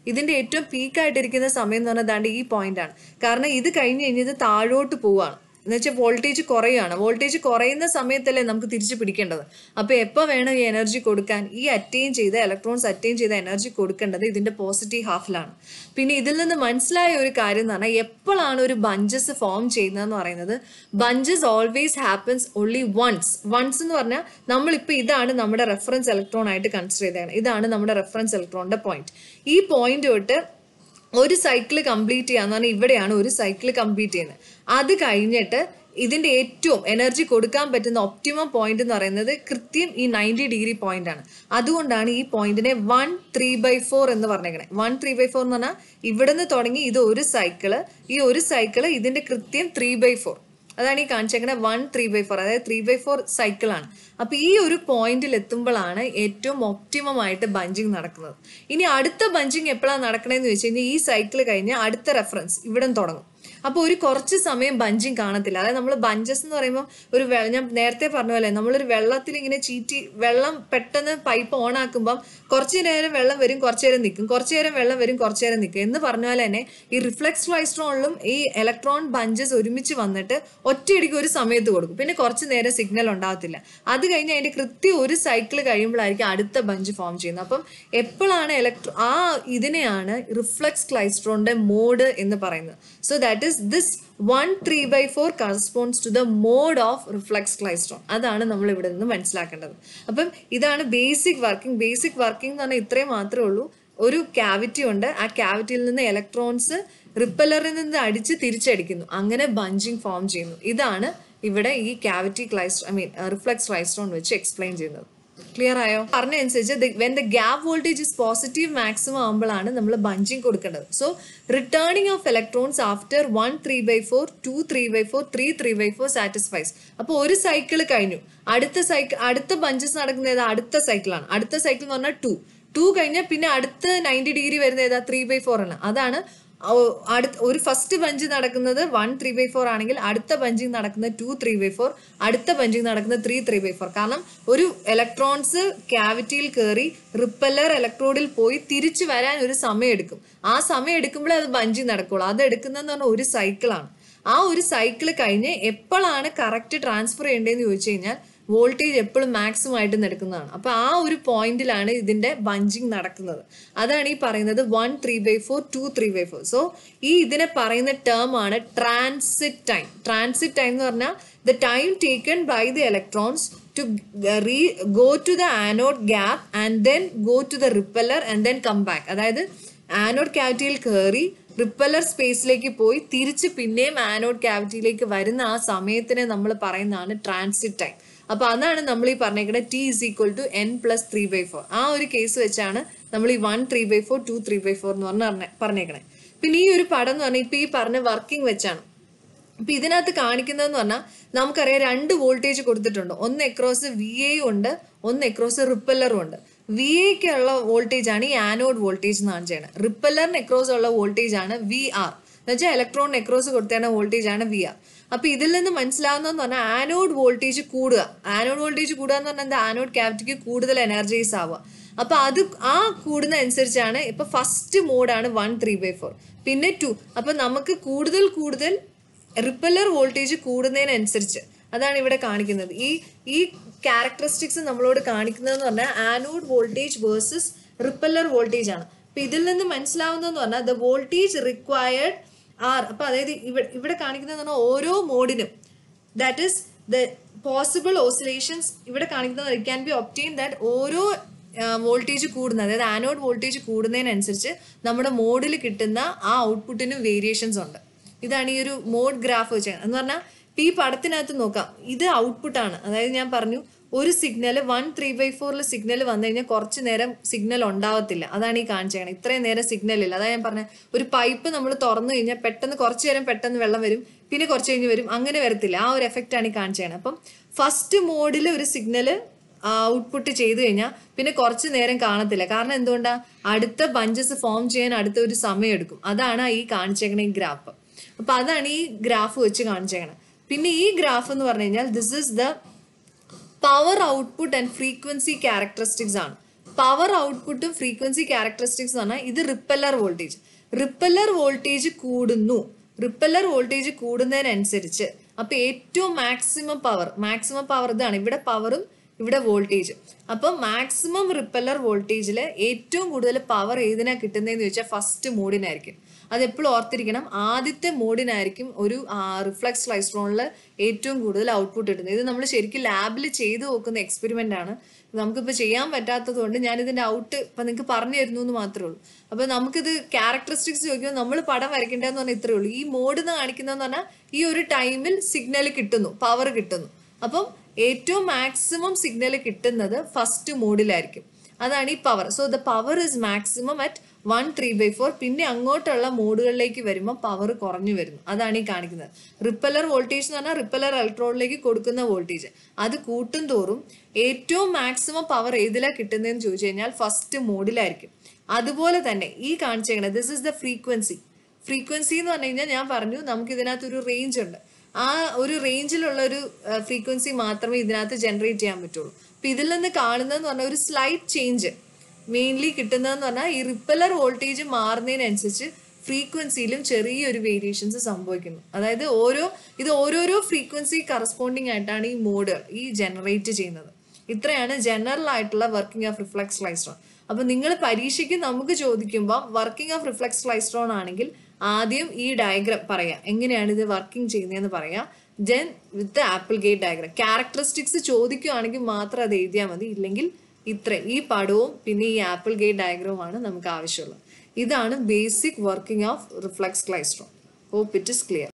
ഇതിന്റെ ഏറ്റവും പീക്കായിട്ടിരിക്കുന്ന സമയം എന്ന് പറഞ്ഞാൽ ദാണ്ട് ഈ പോയിന്റ് ആണ് കാരണം ഇത് കഴിഞ്ഞ് കഴിഞ്ഞ് ഇത് താഴോട്ട് പോവാണ് എന്ന് വെച്ചാൽ വോൾട്ടേജ് കുറയുകയാണ് വോൾട്ടേജ് കുറയുന്ന സമയത്തല്ലേ നമുക്ക് തിരിച്ച് പിടിക്കേണ്ടത് അപ്പോൾ എപ്പോൾ വേണം ഈ എനർജി കൊടുക്കാൻ ഈ അറ്റൈൻ ചെയ്ത ഇലക്ട്രോൺസ് അറ്റൈൻ ചെയ്ത എനർജി കൊടുക്കേണ്ടത് ഇതിന്റെ പോസിറ്റീവ് ഹാഫിലാണ് പിന്നെ ഇതിൽ നിന്ന് മനസ്സിലായ ഒരു കാര്യം എന്ന് പറഞ്ഞാൽ എപ്പോഴാണ് ഒരു ബഞ്ചസ് ഫോം ചെയ്യുന്നതെന്ന് പറയുന്നത് bunches always happens only once once എന്ന് പറഞ്ഞാൽ നമ്മളിപ്പോൾ ഇതാണ് നമ്മുടെ റെഫറൻസ് ഇലക്ട്രോൺ ആയിട്ട് കൺസിഡർ ചെയ്തതാണ് ഇതാണ് നമ്മുടെ റെഫറൻസ് ഇലക്ട്രോണിന്റെ പോയിന്റ് ഈ പോയിന്റ് തൊട്ട് ഒരു സൈക്കിൾ കംപ്ലീറ്റ് ചെയ്യാന്ന് പറഞ്ഞാൽ ഇവിടെയാണ് ഒരു സൈക്കിൾ കംപ്ലീറ്റ് ചെയ്യുന്നത് അത് കഴിഞ്ഞിട്ട് ഇതിന്റെ ഏറ്റവും എനർജി കൊടുക്കാൻ പറ്റുന്ന ഒപ്റ്റിമം പോയിന്റ് എന്ന് പറയുന്നത് കൃത്യം ഈ നയൻറ്റി ഡിഗ്രി പോയിന്റ് ആണ് അതുകൊണ്ടാണ് ഈ പോയിന്റിനെ വൺ ത്രീ ബൈ ഫോർ എന്ന് പറഞ്ഞേക്കണേ വൺ ത്രീ ബൈ ഫോർ എന്ന് പറഞ്ഞാൽ ഇവിടുന്ന് തുടങ്ങി ഇത് ഒരു സൈക്കിള് ഈ ഒരു സൈക്കിള് ഇതിന്റെ കൃത്യം ത്രീ ബൈ ഫോർ അതാണ് ഈ കാണിച്ചേക്കുന്നത് വൺ ത്രീ ബൈ ഫോർ അതായത് ത്രീ ബൈ ഫോർ സൈക്കിളാണ് അപ്പൊ ഈ ഒരു പോയിന്റിൽ എത്തുമ്പോഴാണ് ഏറ്റവും ഒപ്റ്റിമം ആയിട്ട് ബഞ്ചിങ് നടക്കുന്നത് ഇനി അടുത്ത ബഞ്ചിങ് എപ്പോഴാണ് നടക്കണേന്ന് വെച്ച് കഴിഞ്ഞാൽ ഈ സൈക്കിൾ കഴിഞ്ഞ് അടുത്ത റെഫറൻസ് ഇവിടെ തുടങ്ങും അപ്പോൾ ഒരു കുറച്ച് സമയം ബഞ്ചിങ് കാണത്തില്ല അതായത് നമ്മൾ ബഞ്ചസ് എന്ന് പറയുമ്പോൾ ഒരു വെ- ഞാൻ നേരത്തെ പറഞ്ഞ പോലെ നമ്മളൊരു വെള്ളത്തിൽ ഇങ്ങനെ ചീറ്റി വെള്ളം പെട്ടെന്ന് പൈപ്പ് ഓൺ ആക്കുമ്പം കുറച്ച് നേരം വെള്ളം വരും കുറച്ച് നേരം നിൽക്കും കുറച്ച് നേരം വെള്ളം വരും കുറച്ച് നേരം നിൽക്കും എന്ന് പറഞ്ഞ പോലെ തന്നെ ഈ റിഫ്ലെക്സ് ക്ലൈസ്ട്രോണിലും ഈ ഇലക്ട്രോൺ ബഞ്ചസ് ഒരുമിച്ച് വന്നിട്ട് ഒറ്റയടിക്ക് ഒരു സമയത്ത് കൊടുക്കും പിന്നെ കുറച്ച് നേരം സിഗ്നൽ ഉണ്ടാകത്തില്ല അത് കഴിഞ്ഞ് അതിന്റെ കൃത്യം ഒരു സൈക്കിൾ കഴിയുമ്പോഴായിരിക്കും അടുത്ത ബഞ്ച് ഫോം ചെയ്യുന്നത് അപ്പം എപ്പോഴാണ് ഇലക്ട്രോ ആ ഇതിനെയാണ് റിഫ്ലെക്സ് ക്ലൈസ്ട്രോണിന്റെ മോഡ് എന്ന് പറയുന്നത് so that is this one three by four corresponds to the mode of reflex klystron അതാണ് നമ്മൾ ഇവിടെ നിന്ന് മനസ്സിലാക്കേണ്ടത് അപ്പം ഇതാണ് ബേസിക് വർക്കിംഗ് ബേസിക് വർക്കിംഗ് എന്ന് പറഞ്ഞാൽ ഇത്രയും മാത്രമേ ഉള്ളൂ ഒരു ക്യാവിറ്റി ഉണ്ട് ആ ക്യാവിറ്റിയിൽ നിന്ന് ഇലക്ട്രോൺസ് റിപ്പല്ലറിൽ നിന്ന് അടിച്ച് തിരിച്ചടിക്കുന്നു അങ്ങനെ ബഞ്ചിങ് ഫോം ചെയ്യുന്നു ഇതാണ് ഇവിടെ ഈ cavity klystron I mean reflex klystron വെച്ച് എക്സ്പ്ലെയിൻ ചെയ്യുന്നത് ക്ലിയർ ആയോ പറഞ്ഞ അനുസരിച്ച് when the gap voltage is positive maximum ആകുമ്പോഴാണ് നമ്മൾ ബഞ്ചിങ് കൊടുക്കേണ്ടത് so returning of electrons after one three by four two three by four three three by four satisfies അപ്പോൾ ഒരു സൈക്കിൾ കഴിഞ്ഞു അടുത്ത സൈക്കിൾ അടുത്ത ബഞ്ചസ് നടക്കുന്ന ഏതാ അടുത്ത സൈക്കിളാണ് അടുത്ത സൈക്കിൾ എന്ന് പറഞ്ഞാൽ ടു ടു കഴിഞ്ഞാൽ പിന്നെ അടുത്ത നയൻറ്റി ഡിഗ്രി വരുന്ന ഏതാ ത്രീ ബൈ ഫോർ ആണ് അതാണ് ഓ- അടുത്ത ഒരു ഫസ്റ്റ് ബഞ്ച് നടക്കുന്നത് വൺ ത്രീ ബൈ ഫോർ ആണെങ്കിൽ അടുത്ത ബഞ്ചിങ് നടക്കുന്നത് ടു ത്രീ ബൈ ഫോർ അടുത്ത ബഞ്ചിങ് നടക്കുന്നത് ത്രീ ത്രീ ബൈ ഫോർ കാരണം ഒരു ഇലക്ട്രോൺസ് ക്യാവിറ്റിയിൽ കയറി റിപ്പല്ലർ ഇലക്ട്രോഡിൽ പോയി തിരിച്ചു വരാൻ ഒരു സമയം എടുക്കും ആ സമയം എടുക്കുമ്പോഴേ അത് ബഞ്ചിങ് നടക്കുള്ളൂ അത് എടുക്കുന്നതെന്ന് പറഞ്ഞാൽ ഒരു സൈക്കിളാണ് ആ ഒരു സൈക്കിൾ കഴിഞ്ഞ് എപ്പോഴാണ് കറക്റ്റ് ട്രാൻസ്ഫർ ചെയ്യേണ്ടതെന്ന് ചോദിച്ചു കഴിഞ്ഞാൽ വോൾട്ടേജ് എപ്പോഴും മാക്സിമം ആയിട്ട് നടക്കുന്നതാണ് അപ്പൊ ആ ഒരു പോയിന്റിലാണ് ഇതിന്റെ ബഞ്ചിങ് നടക്കുന്നത് അതാണ് ഈ പറയുന്നത് one three by four two three by four so ഈ ഇതിനെ പറയുന്ന ടേം ആണ് ട്രാൻസിറ്റ് ടൈം ട്രാൻസിറ്റ് ടൈം എന്ന് പറഞ്ഞാൽ the time taken by the electrons to re go to the anode gap and then go to the repeller and then come back അതായത് anode ക്യാവിറ്റിയിൽ കയറി repeller സ്പേസിലേക്ക് പോയി തിരിച്ച് പിന്നെയും ആനോഡ് ക്യാവിറ്റിയിലേക്ക് വരുന്ന ആ സമയത്തിനെ നമ്മൾ പറയുന്നതാണ് ട്രാൻസിറ്റ് ടൈം അപ്പൊ അതാണ് നമ്മൾ ഈ പറഞ്ഞേക്കുന്നത് T is equal to N plus three by four ആ ഒരു കേസ് വെച്ചാണ് നമ്മൾ ഈ one three by four two three by four എന്ന് പറഞ്ഞ പറഞ്ഞ- പറഞ്ഞേക്കണേ പിന്നെ ഈ ഒരു പടം എന്ന് പറഞ്ഞാൽ ഇപ്പൊ ഈ പറഞ്ഞ വർക്കിംഗ് വെച്ചാണ് അപ്പൊ ഇതിനകത്ത് കാണിക്കുന്നതെന്ന് പറഞ്ഞാൽ നമുക്കറിയാം രണ്ട് വോൾട്ടേജ് കൊടുത്തിട്ടുണ്ട് ഒന്ന് എക്രോസ് വി എ ഉണ്ട് ഒന്ന് എക്രോസ് റിപ്പല്ലറും ഉണ്ട് വി എക്കുള്ള വോൾട്ടേജ് ആണ് ഈ ആനോഡ് വോൾട്ടേജ് എന്നാണ് ചെയ്യണത് റിപ്പല്ലറിന് എക്രോസ് ഉള്ള വോൾട്ടേജ് ആണ് വി ആർ എന്നുവെച്ചാൽ ഇലക്ട്രോൺ എക്രോസ് കൊടുത്തേണ്ട വോൾട്ടേജ് ആണ് വി ആർ അപ്പൊ ഇതിൽ നിന്ന് മനസ്സിലാവുന്നതെന്ന് പറഞ്ഞാൽ ആനോഡ് വോൾട്ടേജ് കൂടുക ആനോഡ് വോൾട്ടേജ് കൂടുക എന്ന് പറഞ്ഞാൽ എന്താ ആനോഡ് ക്യാവിറ്റിക്ക് കൂടുതൽ എനർജൈസ് ആവുക അപ്പൊ അത് ആ കൂടുന്ന അനുസരിച്ചാണ് ഇപ്പൊ ഫസ്റ്റ് മോഡാണ് വൺ ത്രീ ബൈ ഫോർ പിന്നെ ടു അപ്പൊ നമുക്ക് കൂടുതൽ കൂടുതൽ റിപ്പല്ലർ വോൾട്ടേജ് കൂടുന്നതിനനുസരിച്ച് അതാണ് ഇവിടെ കാണിക്കുന്നത് ഈ ഈ ക്യാരക്ടറിസ്റ്റിക്സ് നമ്മളോട് കാണിക്കുന്നതെന്ന് പറഞ്ഞാൽ anode voltage versus repeller voltage ആണ് അപ്പൊ ഇതിൽ നിന്ന് മനസ്സിലാവുന്നതെന്ന് പറഞ്ഞാൽ ദ വോൾട്ടേജ് റിക്വയർഡ് ആർ അപ്പൊ അതായത് ഇവിടെ ഇവിടെ കാണിക്കുന്നതെന്ന് പറഞ്ഞാൽ ഓരോ മോഡിനും that is the possible oscillations ഇവിടെ കാണിക്കുന്നത് it can be obtain that ഓരോ വോൾട്ടേജ് കൂടുന്ന അതായത് ആനോഡ് വോൾട്ടേജ് കൂടുന്നതിനനുസരിച്ച് നമ്മുടെ മോഡിൽ കിട്ടുന്ന ആ ഔട്ട്പുട്ടിനും വേരിയേഷൻസ് ഉണ്ട് ഇതാണ് ഈ ഒരു മോഡ് ഗ്രാഫ് വെച്ച് എന്ന് പറഞ്ഞാൽ ഇപ്പൊ ഈ പടത്തിനകത്ത് നോക്കാം ഇത് ഔട്ട്പുട്ടാണ് അതായത് ഞാൻ പറഞ്ഞു ഒരു സിഗ്നൽ വൺ ത്രീ ബൈ ഫോറിൽ സിഗ്നൽ വന്നു കഴിഞ്ഞാൽ കുറച്ച് നേരം സിഗ്നൽ ഉണ്ടാവത്തില്ല അതാണ് ഈ കാണിച്ചേക്കണം ഇത്രയും നേരം സിഗ്നൽ ഇല്ല അതാ ഞാൻ പറഞ്ഞ ഒരു പൈപ്പ് നമ്മൾ തുറന്നു കഴിഞ്ഞാൽ പെട്ടെന്ന് കുറച്ച് നേരം പെട്ടെന്ന് വെള്ളം വരും പിന്നെ കുറച്ച് കഴിഞ്ഞ് വരും അങ്ങനെ വരത്തില്ല ആ ഒരു എഫക്റ്റ് ആണ് ഈ കാണിച്ചേക്കണം അപ്പം ഫസ്റ്റ് മോഡിൽ ഒരു സിഗ്നൽ ഔട്ട്പുട്ട് ചെയ്തു കഴിഞ്ഞാൽ പിന്നെ കുറച്ച് നേരം കാണത്തില്ല കാരണം എന്തുകൊണ്ടാ അടുത്ത ബഞ്ചസ് ഫോം ചെയ്യാൻ അടുത്ത ഒരു സമയം എടുക്കും അതാണ് ഈ കാണിച്ചേക്കണ ഈ ഗ്രാഫ് അപ്പൊ അതാണ് ഈ ഗ്രാഫ് വെച്ച് കാണിച്ചേക്കണത് പിന്നെ ഈ ഗ്രാഫ് എന്ന് പറഞ്ഞു കഴിഞ്ഞാൽ this is the power output and frequency characteristics ആണ് പവർ ഔട്ട്പുട്ടും ഫ്രീക്വൻസി ക്യാരക്ടറിസ്റ്റിക്സ് എന്ന് പറഞ്ഞാൽ ഇത് റിപ്പല്ലർ വോൾട്ടേജ് റിപ്പല്ലർ വോൾട്ടേജ് കൂടുന്നു റിപ്പല്ലർ വോൾട്ടേജ് കൂടുന്നതിനനുസരിച്ച് അപ്പൊ ഏറ്റവും മാക്സിമം പവർ മാക്സിമം പവർ ഇതാണ് ഇവിടെ പവറും ഇവിടെ വോൾട്ടേജ് അപ്പം മാക്സിമം റിപ്പല്ലർ വോൾട്ടേജിൽ ഏറ്റവും കൂടുതൽ പവർ ഏതിനാ കിട്ടുന്നതെന്ന് ചോദിച്ചാൽ ഫസ്റ്റ് മോഡിനായിരിക്കും അത് എപ്പോഴും ഓർത്തിരിക്കണം ആദ്യത്തെ മോഡിനായിരിക്കും ഒരു റിഫ്ലക്സ് ലൈസ്ട്രോണിൽ ഏറ്റവും കൂടുതൽ ഔട്ട്പുട്ട് കിട്ടുന്നത് ഇത് നമ്മൾ ശരിക്കും ലാബിൽ ചെയ്ത് നോക്കുന്ന എക്സ്പെരിമെന്റ് ആണ് നമുക്കിപ്പോൾ ചെയ്യാൻ പറ്റാത്തത് കൊണ്ട് ഞാൻ ഇതിന്റെ ഔട്ട് ഇപ്പം നിങ്ങൾക്ക് പറഞ്ഞു തരുന്നു എന്ന് മാത്രമേ ഉള്ളൂ അപ്പോൾ നമുക്കിത് ക്യാരക്ടറിസ്റ്റിക്സ് ചോദിക്കുമ്പോൾ നമ്മൾ പടം വരയ്ക്കേണ്ടതെന്ന് പറഞ്ഞാൽ ഇത്രയേ ഉള്ളൂ ഈ മോഡ് എന്ന് കാണിക്കുന്നതെന്ന് പറഞ്ഞാൽ ഈ ഒരു ടൈമിൽ സിഗ്നൽ കിട്ടുന്നു പവർ കിട്ടുന്നു അപ്പം ഏറ്റവും മാക്സിമം സിഗ്നൽ കിട്ടുന്നത് ഫസ്റ്റ് മോഡിലായിരിക്കും അതാണ് ഈ power so the power is maximum at one three by four പിന്നെ അങ്ങോട്ടുള്ള മോഡുകളിലേക്ക് വരുമ്പോൾ പവർ കുറഞ്ഞു വരുന്നു അതാണ് ഈ കാണിക്കുന്നത് റിപ്പല്ലർ വോൾട്ടേജ് എന്ന് പറഞ്ഞാൽ റിപ്പല്ലർ ഇലക്ട്രോണിലേക്ക് കൊടുക്കുന്ന വോൾട്ടേജ് അത് കൂട്ടും തോറും ഏറ്റവും മാക്സിമം പവർ ഏതിലാണ് കിട്ടുന്നതെന്ന് ചോദിച്ചു കഴിഞ്ഞാൽ ഫസ്റ്റ് മോഡിലായിരിക്കും അതുപോലെ തന്നെ ഈ കാണിച്ചേക്കുന്നത് this is the frequency frequency എന്ന് പറഞ്ഞു കഴിഞ്ഞാൽ ഞാൻ പറഞ്ഞു നമുക്ക് ഇതിനകത്ത് ഒരു റേഞ്ച് ഉണ്ട് ആ ഒരു റേഞ്ചിലുള്ള ഒരു ഫ്രീക്വൻസി മാത്രമേ ഇതിനകത്ത് ജനറേറ്റ് ചെയ്യാൻ പറ്റുള്ളൂ അപ്പൊ ഇതിൽ നിന്ന് കാണുന്നതെന്ന് പറഞ്ഞാൽ ഒരു സ്ലൈറ്റ് ചേഞ്ച് മെയിൻലി കിട്ടുന്നതെന്ന് പറഞ്ഞാൽ ഈ റിപ്പല്ലർ വോൾട്ടേജ് മാറുന്നതിനനുസരിച്ച് ഫ്രീക്വൻസിയിലും ചെറിയൊരു വേരിയേഷൻസ് സംഭവിക്കുന്നു അതായത് ഓരോ ഇത് ഓരോരോ ഫ്രീക്വൻസി കറസ്പോണ്ടിങ് ആയിട്ടാണ് ഈ മോഡ് ഈ ജനറേറ്റ് ചെയ്യുന്നത് ഇത്രയാണ് ജനറൽ ആയിട്ടുള്ള വർക്കിംഗ് ഓഫ് റിഫ്ലക്സ് ലൈസ്ട്രോൺ അപ്പൊ നിങ്ങൾ പരീക്ഷയ്ക്ക് നമുക്ക് ചോദിക്കുമ്പോൾ വർക്കിംഗ് ഓഫ് റിഫ്ലക്സ് ലൈസ്ട്രോൺ ആണെങ്കിൽ ആദ്യം ഈ ഡയഗ്രാം പറയാം എങ്ങനെയാണ് ഇത് വർക്കിംഗ് ചെയ്യുന്നതെന്ന് പറയാം then with Applegate diagram characteristics ചോദിക്കുകയാണെങ്കിൽ മാത്രം അത് എഴുതിയാൽ മതി ഇല്ലെങ്കിൽ ഇത്ര ഈ പടവും പിന്നെ ഈ ആപ്പിൾ ഗേറ്റ് ഡയഗ്രവുമാണ് നമുക്ക് ആവശ്യമുള്ളത് ഇതാണ് basic working of reflex klystron hope it is clear